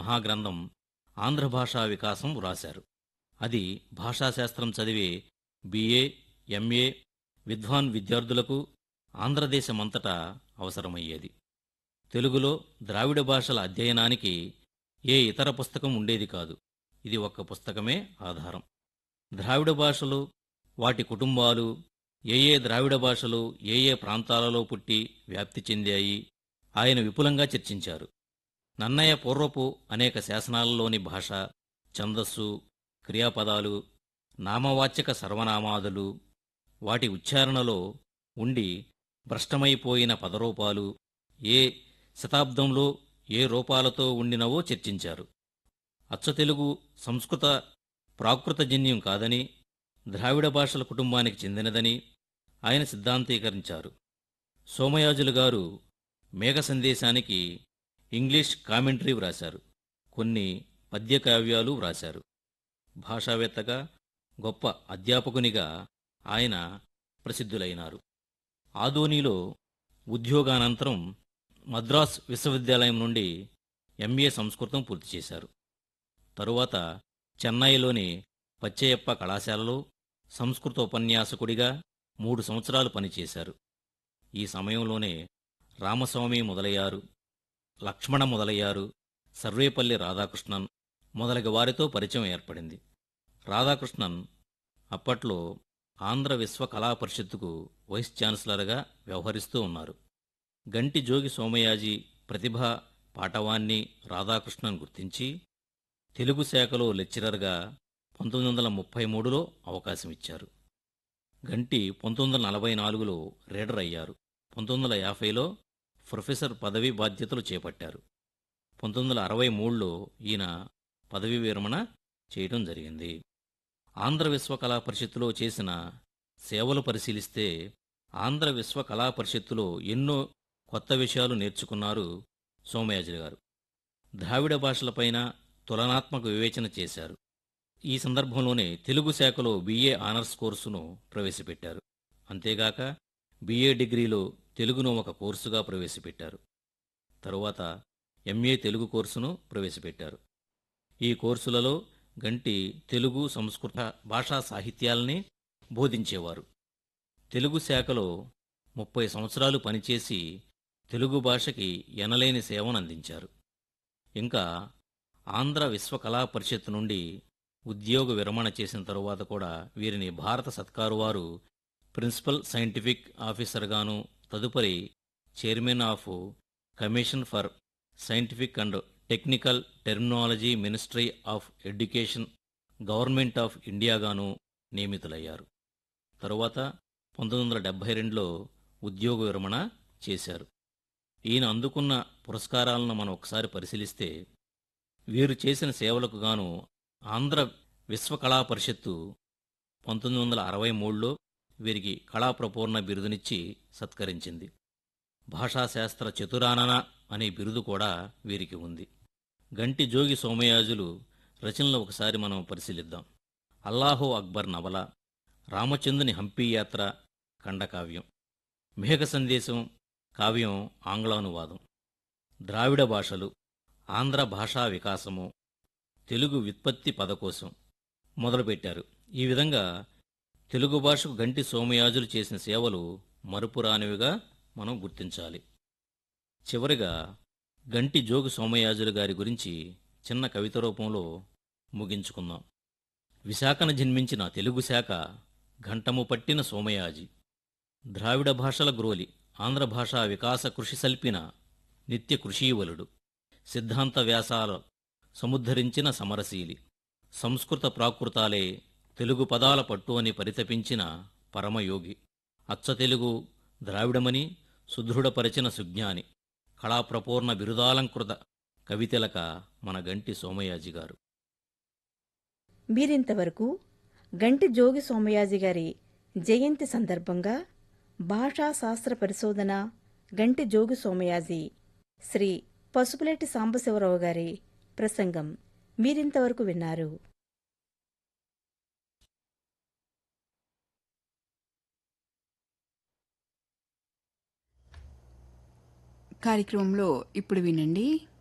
మహాగ్రంథం ఆంధ్ర భాషా వికాసం వ్రాశారు అది భాషాశాస్త్రం చదివే బిఏ ఎంఏ విద్వాన్ విద్యార్థులకు ఆంధ్రదేశమంతటా అవసరమయ్యేది తెలుగులో ద్రావిడ భాషల అధ్యయనానికి ఏ ఇతర పుస్తకం ఉండేది కాదు ఇది ఒక్క పుస్తకమే ఆధారం ద్రావిడ భాషలు వాటి కుటుంబాలు ఏ ఏ ద్రావిడ భాషలు ఏ ఏ ప్రాంతాలలో పుట్టి వ్యాప్తి చెందాయి ఆయన విపులంగా చర్చించారు నన్నయ్య పూర్వపు అనేక శాసనాలలోని భాష ఛందస్సు క్రియాపదాలు నామవాచక సర్వనామాదులు వాటి ఉచ్చారణలో ఉండి భ్రష్టమైపోయిన పదరూపాలు ఏ శతాబ్దంలో ఏ రూపాలతో ఉండినవో చర్చించారు అచ్చతెలుగు సంస్కృత ప్రాకృతజన్యం కాదని ద్రావిడ భాషల కుటుంబానికి చెందినదని ఆయన సిద్ధాంతీకరించారు సోమయాజులు గారు మేఘ సందేశానికి ఇంగ్లీష్ కామెంటరీ వ్రాశారు కొన్ని పద్యకావ్యాలు వ్రాశారు భాషావేత్తగా గొప్ప అధ్యాపకునిగా ఆయన ప్రసిద్ధులైనారు ఆదోనిలో ఉద్యోగానంతరం మద్రాస్ విశ్వవిద్యాలయం నుండి ఎంఏ సంస్కృతం పూర్తి చేశారు తరువాత చెన్నైలోని పచ్చయ్యప్ప కళాశాలలో సంస్కృత ఉపన్యాసకుడిగా మూడు సంవత్సరాలు పనిచేశారు ఈ సమయంలోనే రామస్వామి మొదలయ్యారు లక్ష్మణ మొదలయ్యారు సర్వేపల్లి రాధాకృష్ణన్ మొదలగు వారితో పరిచయం ఏర్పడింది రాధాకృష్ణన్ అప్పట్లో ఆంధ్ర విశ్వ కళా పరిషత్తుకు వైస్ ఛాన్సలర్గా వ్యవహరిస్తూ ఉన్నారు గంటి జోగి సోమయాజీ ప్రతిభ పాటవాన్ని రాధాకృష్ణన్ గుర్తించి తెలుగు శాఖలో లెక్చరర్గా పంతొమ్మిది వందల ముప్పై మూడులో అవకాశం ఇచ్చారు గంటి పంతొమ్మిది వందల నలభై నాలుగులో రీడర్ అయ్యారు పంతొమ్మిది వందల యాభైలో ప్రొఫెసర్ పదవి బాధ్యతలు చేపట్టారు పంతొమ్మిది వందల అరవై మూడులో ఈయన పదవీ విరమణ చేయడం జరిగింది ఆంధ్ర విశ్వ కళా పరిషత్తులో చేసిన సేవలు పరిశీలిస్తే ఆంధ్ర విశ్వ కళా పరిషత్తులో ఎన్నో కొత్త విషయాలు నేర్చుకున్నారు సోమయాజులు గారు ద్రావిడ భాషలపైన తులనాత్మక వివేచన చేశారు ఈ సందర్భంలోనే తెలుగు శాఖలో బిఏ ఆనర్స్ కోర్సును ప్రవేశపెట్టారు అంతేగాక బిఏ డిగ్రీలో తెలుగును ఒక కోర్సుగా ప్రవేశపెట్టారు తరువాత ఎంఏ తెలుగు కోర్సును ప్రవేశపెట్టారు ఈ కోర్సులలో గంటి తెలుగు సంస్కృత భాషా సాహిత్యాల్ని బోధించేవారు తెలుగు శాఖలో ముప్పై సంవత్సరాలు పనిచేసి తెలుగు భాషకి ఎనలేని సేవను అందించారు ఇంకా ఆంధ్ర విశ్వ కళా పరిషత్ నుండి ఉద్యోగ విరమణ చేసిన తరువాత కూడా వీరిని భారత సత్కారు వారు ప్రిన్సిపల్ సైంటిఫిక్ ఆఫీసర్గాను తదుపరి chairman of commission for scientific and technical terminology ministry of education government of ఇండియాగాను నియమితులయ్యారు తరువాత పంతొమ్మిది వందల డెబ్బై రెండులో ఉద్యోగ విరమణ చేశారు ఈయన అందుకున్న పురస్కారాలను మనం ఒకసారి పరిశీలిస్తే వీరు చేసిన సేవలకు గాను ఆంధ్ర విశ్వ కళా పరిషత్తు పంతొమ్మిది వందల అరవై మూడులో వీరికి కళాప్రపూర్ణ బిరుదునిచ్చి సత్కరించింది భాషాశాస్త్ర చతురానన అనే బిరుదు కూడా వీరికి ఉంది గంటి జోగి సోమయాజులు రచనలు ఒకసారి మనం పరిశీలిద్దాం అల్లాహో అక్బర్ నవల రామచంద్రుని హంపీ యాత్ర ఖండకావ్యం మేఘ సందేశం కావ్యం ఆంగ్లానువాదం ద్రావిడ భాషలు ఆంధ్ర భాషా వికాసము తెలుగు వ్యుత్పత్తి పదకోశం మొదలుపెట్టారు ఈ విధంగా తెలుగు భాషకు గంటి సోమయాజులు చేసిన సేవలు మరుపురానివిగా మనం గుర్తించాలి చివరిగా గంటి జోగి సోమయాజులు గారి గురించి చిన్న కవిత రూపంలో ముగించుకుందాం విశాఖన జన్మించిన తెలుగు శాఖ ఘంటము పట్టిన సోమయాజి ద్రావిడ భాషల గ్రోలి ఆంధ్ర భాషా వికాస కృషి సల్పిన నిత్య కృషీవలుడు సిద్ధాంత వ్యాసాల సముద్ధరించిన సమరశీలి సంస్కృత ప్రాకృతాలే తెలుగు పదాల పట్టు అని పరితపించిన పరమయోగి అచ్చ తెలుగు ద్రావిడమని సుదృఢపరచిన సుజ్ఞాని కళాప్రపూర్ణ బిరుదాలంకృత కవితెలక మన గంటి సోమయాజి గారు మీరింతవరకు గంటి జోగి సోమయాజి గారి జయంతి సందర్భంగా భాషా శాస్త్ర పరిశోధన గంటి జోగి సోమయాజి శ్రీ పసుపులేటి సాంబశివరావు గారి ప్రసంగం మీరింతవరకు విన్నారు కార్యక్రమంలో ఇప్పుడు వినండి